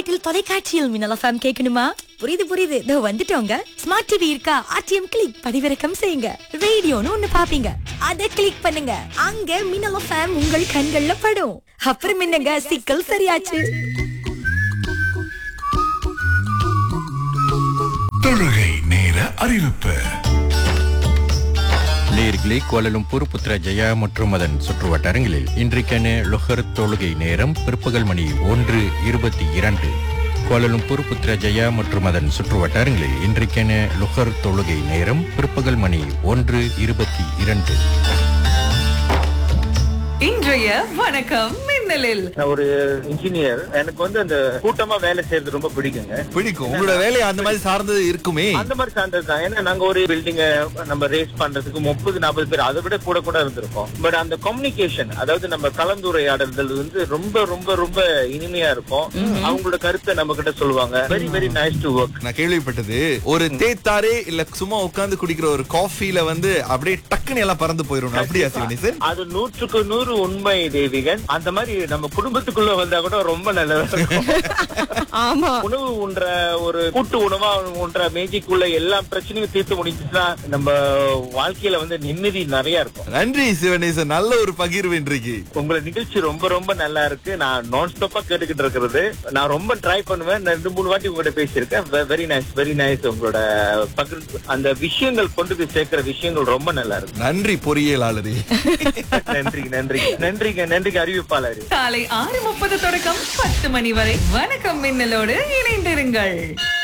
வீட்டில் தொலைக்காட்சியில் மின்னல் எஃப்எம் கேட்கணுமா புரியுது புரியுது இதோ வந்துட்டோங்க ஸ்மார்ட் டிவி இருக்கா ஆர்டிஎம் கிளிக் பதிவிறக்கம் செய்யுங்க ரேடியோன்னு ஒண்ணு பாப்பீங்க அத கிளிக் பண்ணுங்க அங்க மின்னல் எஃப்எம் உங்கள் கண்கள்ல படும் அப்புறம் என்னங்க சிக்கல் சரியாச்சு தொழுகை நேர அறிவிப்பு நேர்களே கோலலும்பூர் புத்ரஜயா மற்றும் அதன் சுற்றுவட்டாரங்களில் இன்றைக்கான லொஹர் தொழுகை நேரம் பிற்பகல் மணி ஒன்று இருபத்தி இரண்டு கோலலும்பூர் புத்ரஜயா மற்றும் அதன் சுற்றுவட்டாரங்களில் இன்றைக்கான லுஹர் தொழுகை நேரம் பிற்பகல் மணி ஒன்று இருபத்தி இரண்டு இன்றைய வணக்கம் மின்னலில் நான் ஒரு இன்ஜினியர் எனக்கு வந்து அந்த கூட்டமா வேலை செய்யறது ரொம்ப பிடிக்குங்க பிடிக்கும் உங்களோட வேலையை அந்த மாதிரி சார்ந்தது இருக்குமே அந்த மாதிரி சார்ந்தது தான் ஏன்னா நாங்க ஒரு பில்டிங்க நம்ம ரேஸ் பண்றதுக்கு முப்பது நாற்பது பேர் அதை விட கூட கூட இருந்திருக்கோம் பட் அந்த கம்யூனிகேஷன் அதாவது நம்ம கலந்துரையாடல்கள் வந்து ரொம்ப ரொம்ப ரொம்ப இனிமையா இருக்கும் அவங்களோட கருத்தை நம்ம கிட்ட சொல்லுவாங்க very very nice to work நான் கேள்விப்பட்டது ஒரு தேத்தாரே இல்ல சும்மா உட்கார்ந்து குடிக்கிற ஒரு காஃபில வந்து அப்படியே டக்குன்னு எல்லாம் பறந்து போயிரும் அப்படியா சிவனி சார் அது நூற்றுக்கு நூறு உண்மை தேவிகன் அந்த மாதிரி நம்ம குடும்பத்துக்குள்ள வந்தா கூட ரொம்ப நல்லதா இருக்கும் ஆமா உணவு உண்ற ஒரு கூட்டு உணவா உண்ற மேஜிக்குள்ள எல்லா பிரச்சனையும் தீர்த்து முடிஞ்சுச்சுன்னா நம்ம வாழ்க்கையில வந்து நிம்மதி நிறைய இருக்கும் நன்றி சிவனேசன் நல்ல ஒரு பகிர்வு இன்றைக்கு உங்களோட நிகழ்ச்சி ரொம்ப ரொம்ப நல்லா இருக்கு நான் நான் ஸ்டாப்பா கேட்டுக்கிட்டு இருக்கிறது நான் ரொம்ப ட்ரை பண்ணுவேன் நான் ரெண்டு மூணு வாட்டி உங்ககிட்ட பேசியிருக்கேன் வெரி நைஸ் வெரி நைஸ் உங்களோட பகிர் அந்த விஷயங்கள் கொண்டு போய் சேர்க்கிற விஷயங்கள் ரொம்ப நல்லா இருக்கு நன்றி பொறியியலாளரே நன்றி நன்றி நன்றிங்க நன்றிங்க அறிவிப்பாளர் காலை ஆறு முப்பது தொடக்கம் பத்து மணி வரை வணக்கம் மின்னலோடு இணைந்திருங்கள்